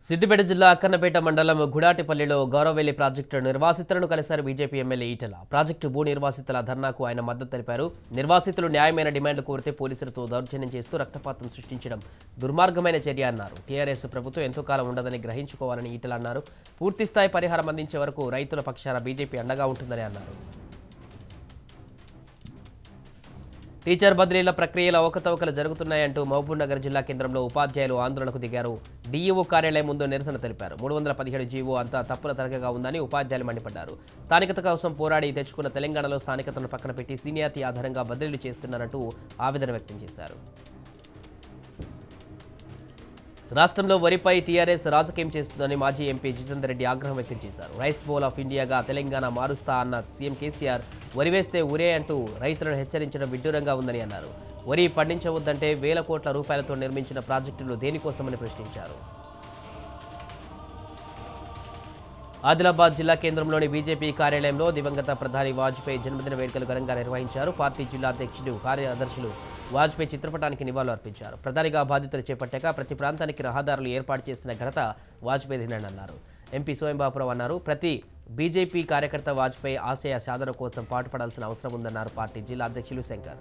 సిద్దిపేట జిల్లా అక్కన్నపేట మండలం గుడాటిపల్లిలో గౌరవవెల్లి ప్రాజెక్టు నిర్వాసితులను కలిశారు బీజేపీ ఎమ్మెల్యే ఈటల ప్రాజెక్టు భూ నిర్వాసితుల ధర్నాకు ఆయన మద్దతు తెలిపారు నిర్వాసితులు న్యాయమైన డిమాండ్లు కోరితే పోలీసులతో దౌర్జన్యం చేస్తూ రక్తపాతం సృష్టించడం దుర్మార్గమైన చర్య అన్నారు టీఆర్ఎస్ ప్రభుత్వం ఎంతో కాలం ఉండదని గ్రహించుకోవాలని ఈటల అన్నారు పూర్తిస్థాయి పరిహారం అందించే వరకు రైతుల పక్షాన బీజేపీ అండగా ఉంటుందని అన్నారు టీచర్ బదిలీల ప్రక్రియలో అవకతవకలు జరుగుతున్నాయంటూ మహబూబ్ నగర్ జిల్లా కేంద్రంలో ఉపాధ్యాయులు ఆందోళనకు దిగారు డీఈఓ కార్యాలయం ముందు నిరసన తెలిపారు మూడు వందల పదిహేడు జీవో అంతా తప్పుల తరగగా ఉందని ఉపాధ్యాయులు మండిపడ్డారు స్థానికత కోసం పోరాడి తెచ్చుకున్న తెలంగాణలో స్థానికతను పక్కన పెట్టి సీనియారిటీ ఆధారంగా బదిలీలు చేస్తున్నారంటూ ఆవేదన వ్యక్తం చేశారు రాష్ట్రంలో వరిపై టీఆర్ఎస్ రాజకీయం చేస్తుందని మాజీ ఎంపీ జితేందర్ రెడ్డి ఆగ్రహం వ్యక్తం చేశారు రైస్ బౌల్ ఆఫ్ ఇండియాగా తెలంగాణ మారుస్తా అన్న సీఎం కేసీఆర్ వరి వేస్తే ఉరే అంటూ రైతులను హెచ్చరించడం విడ్డూరంగా ఉందని అన్నారు వరి పండించవద్దంటే వేల కోట్ల రూపాయలతో నిర్మించిన ప్రాజెక్టులు దేనికోసమని ప్రశ్నించారు ఆదిలాబాద్ జిల్లా కేంద్రంలోని బీజేపీ కార్యాలయంలో దివంగత ప్రధాని వాజ్పేయి జన్మదిన వేడుకలు ఘనంగా నిర్వహించారు పార్టీ జిల్లా అధ్యక్షుడు కార్యదర్శులు వాజ్పేయి చిత్రపటానికి నివాళులు అర్పించారు ప్రధానిగా బాధ్యతలు చేపట్టాక ప్రతి ప్రాంతానికి రహదారులు ఏర్పాటు చేసిన ఘనత వాజ్పేయిదేనని అన్నారు ఎంపీ సోయంబాపురావు అన్నారు ప్రతి బీజేపీ కార్యకర్త వాజ్పేయి ఆశయ సాధన కోసం పాటుపడాల్సిన అవసరం ఉందన్నారు పార్టీ జిల్లా అధ్యక్షులు శంకర్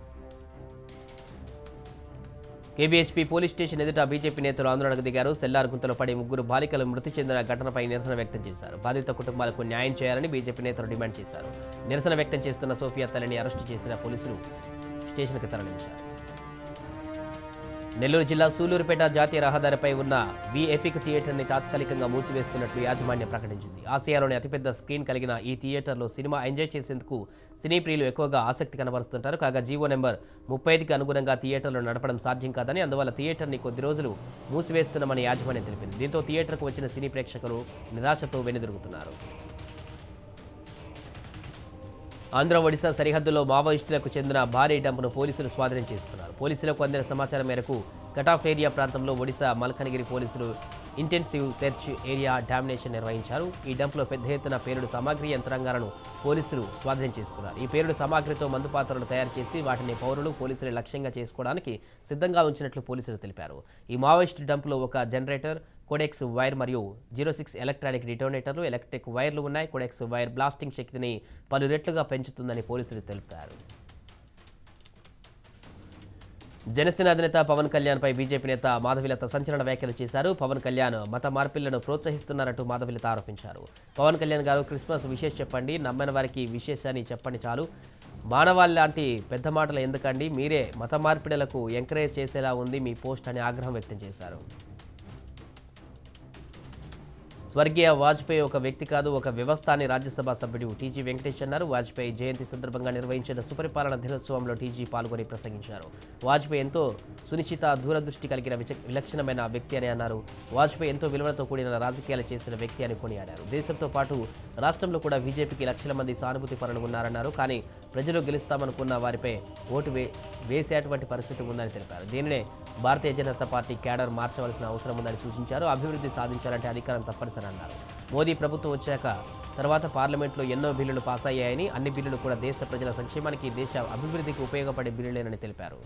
కేబీహెచ్పీ పోలీస్ స్టేషన్ ఎదుట బీజేపీ నేతలు ఆందోళనకు దిగారు సెల్లార్ గుంతలో పడి ముగ్గురు బాలికలు మృతి చెందిన ఘటనపై నిరసన వ్యక్తం చేశారు బాధిత కుటుంబాలకు న్యాయం చేయాలని బీజేపీ నేతలు డిమాండ్ చేశారు నిరసన వ్యక్తం చేస్తున్న సోఫియా తల్లిని అరెస్టు చేసిన పోలీసులు స్టేషన్కి తరలించారు నెల్లూరు జిల్లా సూలూరుపేట జాతీయ రహదారిపై ఉన్న వి ఎపిక్ థియేటర్ని తాత్కాలికంగా మూసివేస్తున్నట్లు యాజమాన్యం ప్రకటించింది ఆసియాలోని అతిపెద్ద స్క్రీన్ కలిగిన ఈ థియేటర్లో సినిమా ఎంజాయ్ చేసేందుకు సినీ ప్రియులు ఎక్కువగా ఆసక్తి కనబరుస్తుంటారు కాగా జీవో నెంబర్ ముప్పై ఐదుకి అనుగుణంగా థియేటర్లు నడపడం సాధ్యం కాదని అందువల్ల థియేటర్ని కొద్ది రోజులు మూసివేస్తున్నామని యాజమాన్యం తెలిపింది దీంతో థియేటర్కు వచ్చిన సినీ ప్రేక్షకులు నిరాశతో వెనుదిరుగుతున్నారు ఆంధ్ర ఒడిశా సరిహద్దులో మావోయిస్టులకు చెందిన భారీ డంపును పోలీసులు స్వాధీనం చేసుకున్నారు పోలీసులకు అందిన సమాచారం మేరకు కటాఫ్ ఏరియా ప్రాంతంలో ఒడిశా మల్కనగిరి పోలీసులు ఇంటెన్సివ్ సెర్చ్ ఏరియా డామినేషన్ నిర్వహించారు ఈ డంప్లో పెద్ద ఎత్తున పేలుడు సామాగ్రి యంత్రాంగాలను పోలీసులు స్వాధీనం చేసుకున్నారు ఈ పేలుడు సామాగ్రితో మందు పాత్రలు తయారు చేసి వాటిని పౌరులు పోలీసులు లక్ష్యంగా చేసుకోవడానికి సిద్ధంగా ఉంచినట్లు పోలీసులు తెలిపారు ఈ మావోయిస్ట్ డంప్లో ఒక జనరేటర్ కోడెక్స్ వైర్ మరియు జీరో సిక్స్ ఎలక్ట్రానిక్ డిటోనేటర్లు ఎలక్ట్రిక్ వైర్లు ఉన్నాయి కోడెక్స్ వైర్ బ్లాస్టింగ్ శక్తిని పలు రెట్లుగా పెంచుతుందని పోలీసులు తెలిపారు జనసేన అధినేత పవన్ కళ్యాణ్పై బీజేపీ నేత మాధవిలత సంచలన వ్యాఖ్యలు చేశారు పవన్ కళ్యాణ్ మత మార్పిళ్లను ప్రోత్సహిస్తున్నారంటూ మాధవిలత ఆరోపించారు పవన్ కళ్యాణ్ గారు క్రిస్మస్ విషెస్ చెప్పండి నమ్మని వారికి విషెస్ అని చెప్పండి చాలు మానవాళి లాంటి పెద్ద మాటలు ఎందుకండి మీరే మత మార్పిడులకు ఎంకరేజ్ చేసేలా ఉంది మీ పోస్ట్ అని ఆగ్రహం వ్యక్తం చేశారు స్వర్గీయ వాజ్పేయి ఒక వ్యక్తి కాదు ఒక వ్యవస్థ అని రాజ్యసభ సభ్యుడు టీజీ వెంకటేష్ అన్నారు వాజ్పేయి జయంతి సందర్భంగా నిర్వహించిన సుపరిపాలన దినోత్సవంలో టీజీ పాల్గొని ప్రసంగించారు వాజ్పేయి ఎంతో సునిశ్చిత దూరదృష్టి కలిగిన విచ- విలక్షణమైన వ్యక్తి అని అన్నారు వాజ్పేయి ఎంతో విలువలతో కూడిన రాజకీయాలు చేసిన వ్యక్తి అని కొనియాడారు దేశంతో పాటు రాష్ట్రంలో కూడా బీజేపీకి లక్షల మంది సానుభూతి పరులు ఉన్నారన్నారు కానీ ప్రజలు గెలుస్తామనుకున్న వారిపై ఓటు వే వేసేటువంటి పరిస్థితి ఉందని తెలిపారు దీనినే భారతీయ జనతా పార్టీ క్యాడర్ మార్చవలసిన అవసరం ఉందని సూచించారు అభివృద్ధి సాధించాలంటే అధికారం తప్పనిసరి అన్నారు మోదీ ప్రభుత్వం వచ్చాక తర్వాత పార్లమెంట్లో ఎన్నో బిల్లులు పాస్ అయ్యాయని అన్ని బిల్లులు కూడా దేశ ప్రజల సంక్షేమానికి దేశ అభివృద్ధికి ఉపయోగపడే బిల్లులేనని తెలిపారు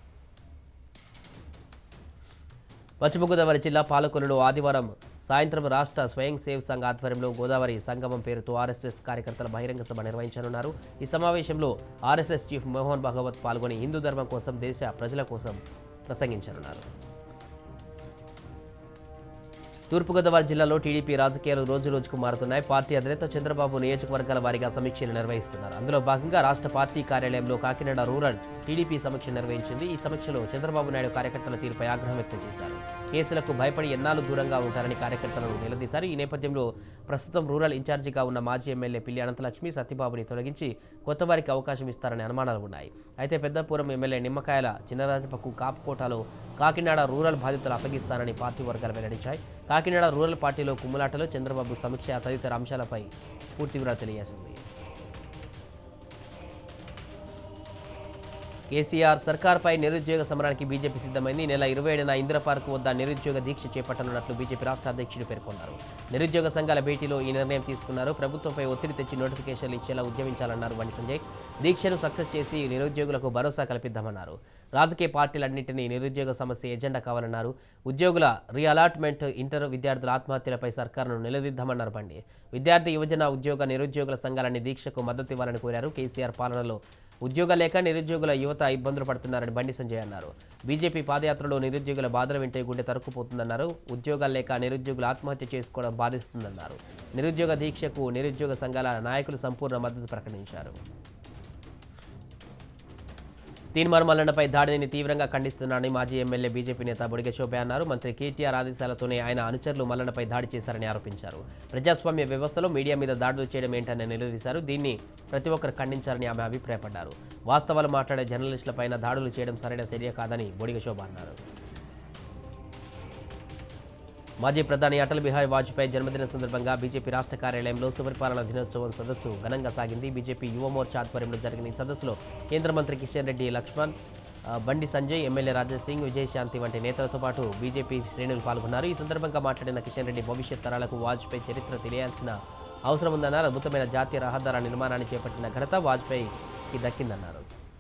పశ్చిమ గోదావరి జిల్లా పాలకొల్లులో ఆదివారం సాయంత్రం రాష్ట్ర స్వయం సేవ్ సంఘ్ ఆధ్వర్యంలో గోదావరి సంగమం పేరుతో ఆర్ఎస్ఎస్ కార్యకర్తల బహిరంగ సభ నిర్వహించనున్నారు ఈ సమావేశంలో ఆర్ఎస్ఎస్ చీఫ్ మోహన్ భాగవత్ పాల్గొని హిందూ ధర్మం కోసం దేశ ప్రజల కోసం ప్రసంగించనున్నారు తూర్పుగోదావరి జిల్లాలో టీడీపీ రాజకీయాలు రోజు రోజుకు మారుతున్నాయి పార్టీ అధినేత చంద్రబాబు నియోజకవర్గాల వారీగా సమీక్షలు నిర్వహిస్తున్నారు అందులో భాగంగా రాష్ట్ర పార్టీ కార్యాలయంలో కాకినాడ రూరల్ టీడీపీ సమీక్ష నిర్వహించింది ఈ సమీక్షలో చంద్రబాబు నాయుడు కార్యకర్తల తీరుపై ఆగ్రహం వ్యక్తం చేశారు కేసులకు భయపడి ఎన్నాళ్ళు దూరంగా ఉంటారని కార్యకర్తలను నిలదీశారు ఈ నేపథ్యంలో ప్రస్తుతం రూరల్ ఇన్ఛార్జిగా ఉన్న మాజీ ఎమ్మెల్యే పిల్లి అనంతలక్ష్మి సత్యబాబుని తొలగించి కొత్త వారికి అవకాశం ఇస్తారని అనుమానాలు ఉన్నాయి అయితే పెద్దపురం ఎమ్మెల్యే నిమ్మకాయల చిన్నరాజపక్కు కాపుకోటలో కాకినాడ రూరల్ బాధ్యతలు అప్పగిస్తానని పార్టీ వర్గాలు వెల్లడించాయి కాకినాడ రూరల్ పార్టీలో కుమ్ములాటలో చంద్రబాబు సమీక్ష తదితర అంశాలపై పూర్తి వివరాలు తెలియజేసింది కేసీఆర్ సర్కార్పై నిరుద్యోగ సమరానికి బీజేపీ సిద్ధమైంది ఈ నెల ఇరవై ఏడున ఇందిరా పార్క్ వద్ద నిరుద్యోగ దీక్ష చేపట్టనున్నట్లు బీజేపీ రాష్ట్ర అధ్యక్షుడు పేర్కొన్నారు నిరుద్యోగ సంఘాల భేటీలో ఈ నిర్ణయం తీసుకున్నారు ప్రభుత్వంపై ఒత్తిడి తెచ్చి నోటిఫికేషన్లు ఇచ్చేలా ఉద్యమించాలన్నారు బండి సంజయ్ దీక్షను సక్సెస్ చేసి నిరుద్యోగులకు భరోసా కల్పిద్దామన్నారు రాజకీయ పార్టీలన్నింటినీ నిరుద్యోగ సమస్య ఎజెండా కావాలన్నారు ఉద్యోగుల రీఅలాట్మెంట్ ఇంటర్ విద్యార్థుల ఆత్మహత్యలపై సర్కారును నిలదీద్దామన్నారు బండి విద్యార్థి యువజన ఉద్యోగ నిరుద్యోగుల సంఘాలన్నీ దీక్షకు మద్దతు ఇవ్వాలని కోరారు కేసీఆర్ పాలనలో ఉద్యోగం లేక నిరుద్యోగుల యువత ఇబ్బందులు పడుతున్నారని బండి సంజయ్ అన్నారు బీజేపీ పాదయాత్రలో నిరుద్యోగుల బాధలు వింటే గుండె తరుక్కుపోతుందన్నారు ఉద్యోగాలు లేక నిరుద్యోగులు ఆత్మహత్య చేసుకోవడం బాధిస్తుందన్నారు నిరుద్యోగ దీక్షకు నిరుద్యోగ సంఘాల నాయకులు సంపూర్ణ మద్దతు ప్రకటించారు తీన్మార్ మల్లన్నపై దాడిని తీవ్రంగా ఖండిస్తున్నారని మాజీ ఎమ్మెల్యే బీజేపీ నేత బొడిగ శోభే అన్నారు మంత్రి కేటీఆర్ ఆదేశాలతోనే ఆయన అనుచరులు మల్లన్నపై దాడి చేశారని ఆరోపించారు ప్రజాస్వామ్య వ్యవస్థలో మీడియా మీద దాడులు చేయడం ఏంటని నిలదీశారు దీన్ని ప్రతి ఒక్కరు ఖండించారని ఆమె అభిప్రాయపడ్డారు వాస్తవాలు మాట్లాడే జర్నలిస్టులపైన దాడులు చేయడం సరైన చర్య కాదని బొడిగ శోభ అన్నారు మాజీ ప్రధాని అటల్ బిహారీ వాజ్పేయి జన్మదిన సందర్భంగా బీజేపీ రాష్ట్ర కార్యాలయంలో సుపరిపాలన దినోత్సవం సదస్సు ఘనంగా సాగింది బీజేపీ యువ మోర్చా ఆధ్వర్యంలో జరిగిన ఈ సదస్సులో కేంద్ర మంత్రి కిషన్ రెడ్డి లక్ష్మణ్ ఆ, బండి సంజయ్ ఎమ్మెల్యే రాజాసింగ్ విజయశాంతి వంటి నేతలతో పాటు బీజేపీ శ్రేణులు పాల్గొన్నారు ఈ సందర్భంగా మాట్లాడిన కిషన్ రెడ్డి భవిష్యత్ తరాలకు వాజ్పేయి చరిత్ర తెలియాల్సిన అవసరం ఉందన్నారు అద్భుతమైన జాతీయ రహదారి నిర్మాణాన్ని చేపట్టిన ఘనత వాజ్పేయికి దక్కిందన్నారు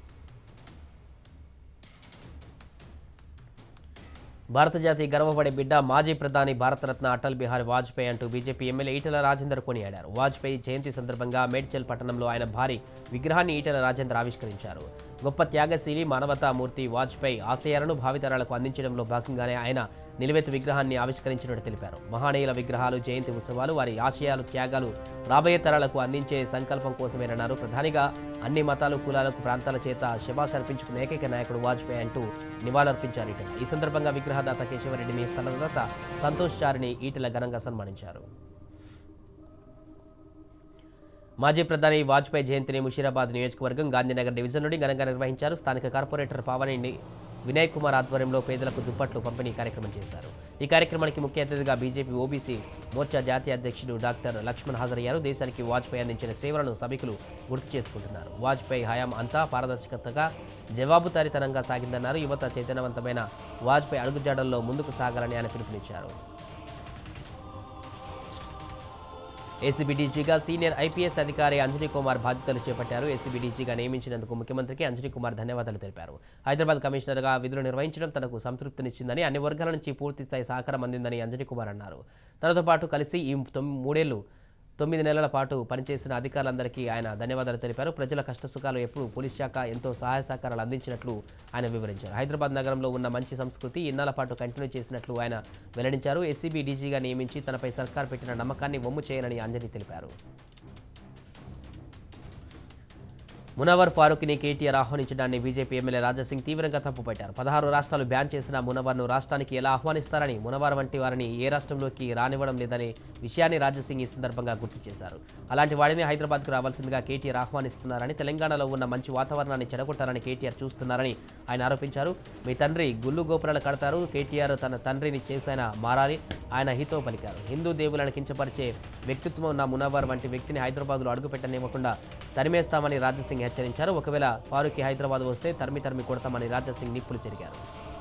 భారత జాతి గర్వపడే బిడ్డ మాజీ ప్రధాని భారతరత్న అటల్ బిహారీ వాజ్పేయి అంటూ బీజేపీ ఎమ్మెల్యే ఈటల రాజేందర్ కొనియాడారు వాజ్పేయి జయంతి సందర్భంగా మేడ్చల్ పట్టణంలో ఆయన భారీ విగ్రహాన్ని ఈటల రాజేందర్ ఆవిష్కరించారు గొప్ప త్యాగశీలి మానవతామూర్తి వాజ్పేయి ఆశయాలను భావితరాలకు అందించడంలో భాగంగానే ఆయన నిలువెత్తు విగ్రహాన్ని ఆవిష్కరించినట్టు తెలిపారు మహానీయుల విగ్రహాలు జయంతి ఉత్సవాలు వారి ఆశయాలు త్యాగాలు రాబోయే తరాలకు అందించే సంకల్పం కోసమేనన్నారు ప్రధానిగా అన్ని మతాలు కులాలకు ప్రాంతాల చేత శబాస్ అర్పించుకున్న ఏకైక నాయకుడు వాజ్పేయి అంటూ నివాళులర్పించారు ఈటల ఈ సందర్భంగా విగ్రహదాత కేశవరెడ్డిని స్థలదాత సంతోష్ చారిని ఈటల ఘనంగా సన్మానించారు మాజీ ప్రధాని వాజ్పేయి జయంతిని ముషీరాబాద్ నియోజకవర్గం గాంధీనగర్ డివిజన్ నుండి ఘనంగా నిర్వహించారు స్థానిక కార్పొరేటర్ పావని ని- వినయ్ కుమార్ ఆధ్వర్యంలో పేదలకు దుప్పట్లు పంపిణీ కార్యక్రమం చేశారు ఈ కార్యక్రమానికి ముఖ్య అతిథిగా బీజేపీ ఓబీసీ మోర్చా జాతీయ అధ్యక్షుడు డాక్టర్ లక్ష్మణ్ హాజరయ్యారు దేశానికి వాజ్పేయి అందించిన సేవలను సభికులు గుర్తు చేసుకుంటున్నారు వాజ్పేయి హయాం అంతా పారదర్శకతగా జవాబుదారీతనంగా సాగిందన్నారు యువత చైతన్యవంతమైన వాజ్పేయి అడుగుజాడల్లో ముందుకు సాగాలని ఆయన పిలుపునిచ్చారు ఏసీబీ డీజీగా సీనియర్ ఐపీఎస్ అధికారి అంజనీ కుమార్ బాధ్యతలు చేపట్టారు ఏసీబీ డీజీగా నియమించినందుకు ముఖ్యమంత్రికి అంజనీ కుమార్ ధన్యవాదాలు తెలిపారు హైదరాబాద్ కమిషనర్గా విధులు నిర్వహించడం తనకు సంతృప్తినిచ్చిందని అన్ని వర్గాల నుంచి పూర్తిస్థాయి సహకారం అందిందని అంజనీ కుమార్ అన్నారు తనతో పాటు కలిసి ఈ తొమ్మిది మూడేళ్లు తొమ్మిది నెలల పాటు పనిచేసిన అధికారులందరికీ ఆయన ధన్యవాదాలు తెలిపారు ప్రజల కష్టసుఖాలు ఎప్పుడు పోలీస్ శాఖ ఎంతో సహాయ సహకారాలు అందించినట్లు ఆయన వివరించారు హైదరాబాద్ నగరంలో ఉన్న మంచి సంస్కృతి ఇన్నాళ్ల పాటు కంటిన్యూ చేసినట్లు ఆయన వెల్లడించారు ఎస్సీబీ డీజీగా నియమించి తనపై సర్కార్ పెట్టిన నమ్మకాన్ని వమ్ము చేయనని అంజని తెలిపారు మునవర్ ఫారూక్ని కేటీఆర్ ఆహ్వానించడాన్ని బీజేపీ ఎమ్మెల్యే రాజాసింగ్ తీవ్రంగా తప్పుపట్టారు పదహారు రాష్ట్రాలు బ్యాన్ చేసిన మునవర్ను రాష్ట్రానికి ఎలా ఆహ్వానిస్తారని మునవర్ వంటి వారిని ఏ రాష్ట్రంలోకి రానివ్వడం లేదనే విషయాన్ని రాజాసింగ్ ఈ సందర్భంగా గుర్తు చేశారు అలాంటి వాడిని హైదరాబాద్కు రావాల్సిందిగా కేటీఆర్ ఆహ్వానిస్తున్నారని తెలంగాణలో ఉన్న మంచి వాతావరణాన్ని చెడగొట్టాలని కేటీఆర్ చూస్తున్నారని ఆయన ఆరోపించారు మీ తండ్రి గుళ్ళు గోపురాలు కడతారు కేటీఆర్ తన తండ్రిని చేసైన మారాలి ఆయన హితో పలికారు హిందూ దేవులను కించపరిచే వ్యక్తిత్వం ఉన్న మునవర్ వంటి వ్యక్తిని హైదరాబాద్లో అడుగుపెట్టనివ్వకుండా తరిమేస్తామని రాజాసింగ్ హెచ్చరించారు ఒకవేళ ఫారూక్ హైదరాబాద్ వస్తే తరిమి తరిమి కొడతామని రాజాసింగ్ నిప్పులు చెరిగారు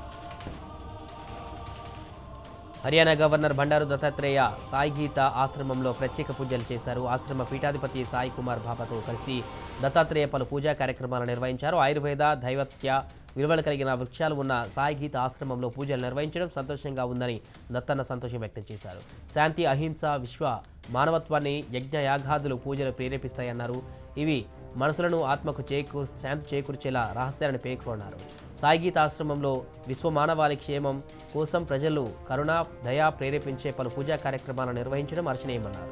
హర్యానా గవర్నర్ బండారు దత్తాత్రేయ సాయి గీత ఆశ్రమంలో ప్రత్యేక పూజలు చేశారు ఆశ్రమ పీఠాధిపతి సాయి కుమార్ బాబాతో కలిసి దత్తాత్రేయ పలు పూజా కార్యక్రమాలు నిర్వహించారు ఆయుర్వేద దైవత్య విలువలు కలిగిన వృక్షాలు ఉన్న సాయి గీత ఆశ్రమంలో పూజలు నిర్వహించడం సంతోషంగా ఉందని దత్తన్న సంతోషం వ్యక్తం చేశారు శాంతి అహింస విశ్వ మానవత్వాన్ని యజ్ఞ యాగాదులు పూజలు ప్రేరేపిస్తాయన్నారు ఇవి మనసులను ఆత్మకు చేకూ శాంతి చేకూర్చేలా రహస్యాలను పేర్కొన్నారు సాయిగీత ఆశ్రమంలో విశ్వ మానవాళి క్షేమం కోసం ప్రజలు కరుణ దయ ప్రేరేపించే పలు పూజా కార్యక్రమాలను నిర్వహించడం హర్షణీయమన్నారు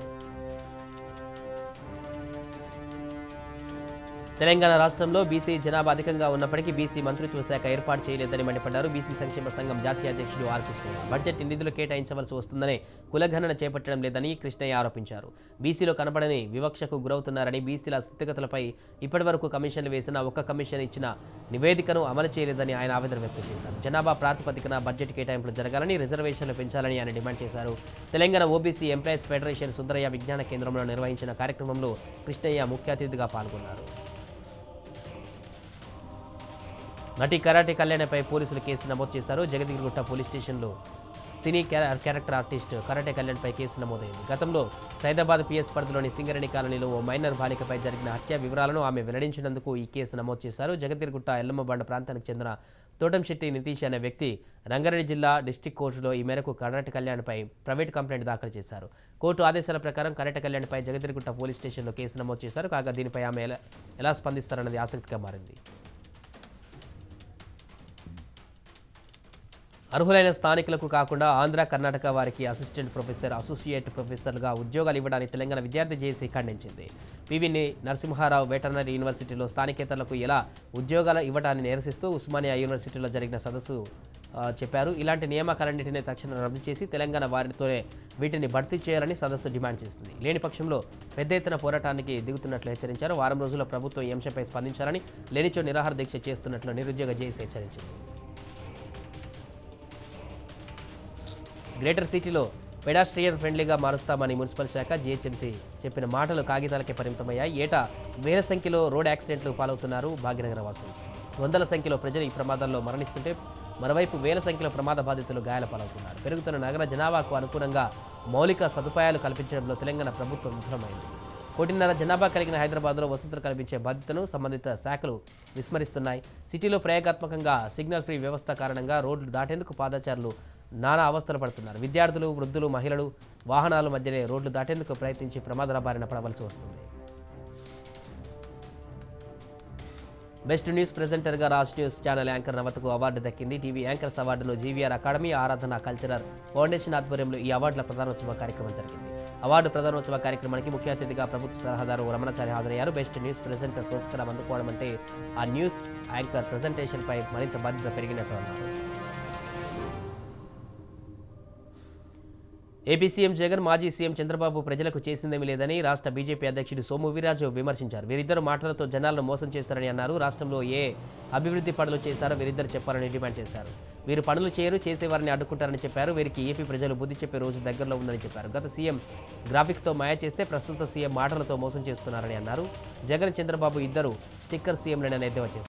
తెలంగాణ రాష్ట్రంలో బీసీ జనాభా అధికంగా ఉన్నప్పటికీ బీసీ మంత్రిత్వ శాఖ ఏర్పాటు చేయలేదని మండిపడ్డారు బీసీ సంక్షేమ సంఘం జాతీయ అధ్యక్షుడు ఆర్ కృష్ణయ్య బడ్జెట్ నిధులు కేటాయించవలసి వస్తుందనే కులగణన చేపట్టడం లేదని కృష్ణయ్య ఆరోపించారు బీసీలో కనబడని వివక్షకు గురవుతున్నారని బీసీల స్థితిగతులపై ఇప్పటివరకు కమిషన్లు వేసిన ఒక్క కమిషన్ ఇచ్చిన నివేదికను అమలు చేయలేదని ఆయన ఆవేదన వ్యక్తం చేశారు జనాభా ప్రాతిపదికన బడ్జెట్ కేటాయింపులు జరగాలని రిజర్వేషన్లు పెంచాలని ఆయన డిమాండ్ చేశారు Telangana OBC employees federation Sundarayya Vignana కేంద్రంలో నిర్వహించిన కార్యక్రమంలో కృష్ణయ్య ముఖ్య అతిథిగా పాల్గొన్నారు నటి కరాటే కళ్యాణ్పై పోలీసులు కేసు నమోదు చేశారు జగద్గిరిగుట్ట పోలీస్ స్టేషన్లో సినీ క్యా- క్యారెక్టర్ ఆర్టిస్ట్ కరాటే కళ్యాణ్పై కేసు నమోదైంది గతంలో సైదాబాద్ పిఎస్ పరిధిలోని సింగరేణి కాలనీలో ఓ మైనర్ బాలికపై జరిగిన హత్య వివరాలను ఆమె వెల్లడించినందుకు ఈ కేసు నమోదు చేశారు జగద్గిరిగుట్ట ఎల్లమ్మబండ ప్రాంతానికి చెందిన తోటంశెట్టి నితీష్ అనే వ్యక్తి రంగారెడ్డి జిల్లా డిస్టిక్ కోర్టులో ఈ మేరకు కరాటే కళ్యాణ్పై ప్రైవేట్ కంప్లైంట్ దాఖలు చేశారు కోర్టు ఆదేశాల ప్రకారం కరాటే కళ్యాణ్పై జగద్గిరిగుట్ట పోలీస్ స్టేషన్లో కేసు నమోదు చేశారు కాగా దీనిపై ఆమె ఎలా ఎలా స్పందిస్తారన్నది ఆసక్తిగా మారింది అర్హులైన స్థానికులకు కాకుండా ఆంధ్ర కర్ణాటక వారికి అసిస్టెంట్ ప్రొఫెసర్ అసోసియేట్ ప్రొఫెసర్గా ఉద్యోగాలు ఇవ్వడానికి తెలంగాణ విద్యార్థి జేఏసీ ఖండించింది పివిని నరసింహారావు వెటర్నరీ యూనివర్సిటీలో స్థానికేతరులకు ఎలా ఉద్యోగాలు ఇవ్వడాన్ని నిరసిస్తూ ఉస్మానియా యూనివర్సిటీలో జరిగిన సదస్సు ఆ, చెప్పారు ఇలాంటి నియామకాలన్నింటినీ తక్షణం రద్దు చేసి తెలంగాణ వారితోనే వీటిని భర్తీ చేయాలని సదస్సు డిమాండ్ చేసింది లేని పక్షంలో పెద్ద ఎత్తున పోరాటానికి దిగుతున్నట్లు హెచ్చరించారు వారం రోజుల్లో ప్రభుత్వం ఈ అంశంపై స్పందించాలని లేనిచో నిరాహార దీక్ష చేస్తున్నట్లు నిరుద్యోగ జేఏసీ హెచ్చరించింది గ్రేటర్ సిటీలో పెడాస్ట్రియన్ ఫ్రెండ్లీగా మారుస్తామని మున్సిపల్ శాఖ జీహెచ్ఎంసీ చెప్పిన మాటలు కాగితాలకే పరిమితమయ్యాయి ఏటా వేల సంఖ్యలో రోడ్ యాక్సిడెంట్లు పాలవుతున్నారు భాగ్యనగర వాసులు వందల సంఖ్యలో ప్రజలు ఈ ప్రమాదాల్లో మరణిస్తుంటే మరోవైపు వేల సంఖ్యలో ప్రమాద బాధితులు గాయాల పాలవుతున్నారు పెరుగుతున్న నగర జనాభాకు అనుగుణంగా మౌలిక సదుపాయాలు కల్పించడంలో తెలంగాణ ప్రభుత్వం విఫలమైంది కోటిన్నర జనాభా కలిగిన హైదరాబాద్లో వసతులు కల్పించే బాధ్యతను సంబంధిత శాఖలు విస్మరిస్తున్నాయి సిటీలో ప్రయోగాత్మకంగా సిగ్నల్ ఫ్రీ వ్యవస్థ కారణంగా రోడ్లు దాటేందుకు పాదచారులు నానా అవస్థలు పడుతున్నారు విద్యార్థులు వృద్ధులు మహిళలు వాహనాల మధ్యనే రోడ్లు దాటేందుకు ప్రయత్నించి ప్రమాదాల బారిన పడవలసి వస్తుంది బెస్ట్ న్యూస్ ప్రెజెంటర్గా రాజ్ న్యూస్ ఛానల్ యాంకర్ నవతకు అవార్డు దక్కింది టీవీ యాంకర్స్ అవార్డును GVR academy Aradhana cultural foundation ఆధ్వర్యంలో ఈ అవార్డుల ప్రధానోత్సవ కార్యక్రమం జరిగింది అవార్డు ప్రధానోత్సవ కార్యక్రమానికి ముఖ్య అతిథిగా ప్రభుత్వ సలహాదారు రమణాచారి హాజరయ్యారు బెస్ట్ న్యూస్ ప్రెజెంటర్ పురస్కారం అందుకోవడం అంటే ఆ న్యూస్ యాంకర్ ప్రెజెంటేషన్పై మరింత బాధ్యత పెరిగినట్టు అన్నారు ఏపీ సీఎం జగన్ మాజీ సీఎం చంద్రబాబు ప్రజలకు చేసిందేమీ లేదని రాష్ట్ర బీజేపీ అధ్యక్షుడు సోము వీర్రాజు విమర్శించారు వీరిద్దరు మాటలతో జనాలను మోసం చేశారని అన్నారు రాష్ట్రంలో ఏ అభివృద్ధి పనులు చేశారో వీరిద్దరు చెప్పాలని డిమాండ్ చేశారు వీరు పనులు చేయరు చేసేవారిని అడ్డుకుంటారని చెప్పారు వీరికి ఏపీ ప్రజలు బుద్ధి చెప్పే రోజు దగ్గరలో ఉందని చెప్పారు గత సీఎం గ్రాఫిక్స్తో మాయ చేస్తే ప్రస్తుత సీఎం మాటలతో మోసం చేస్తున్నారని అన్నారు జగన్ చంద్రబాబు ఇద్దరు స్టిక్కర్ సీఎంలని ఎద్దేవా చేశారు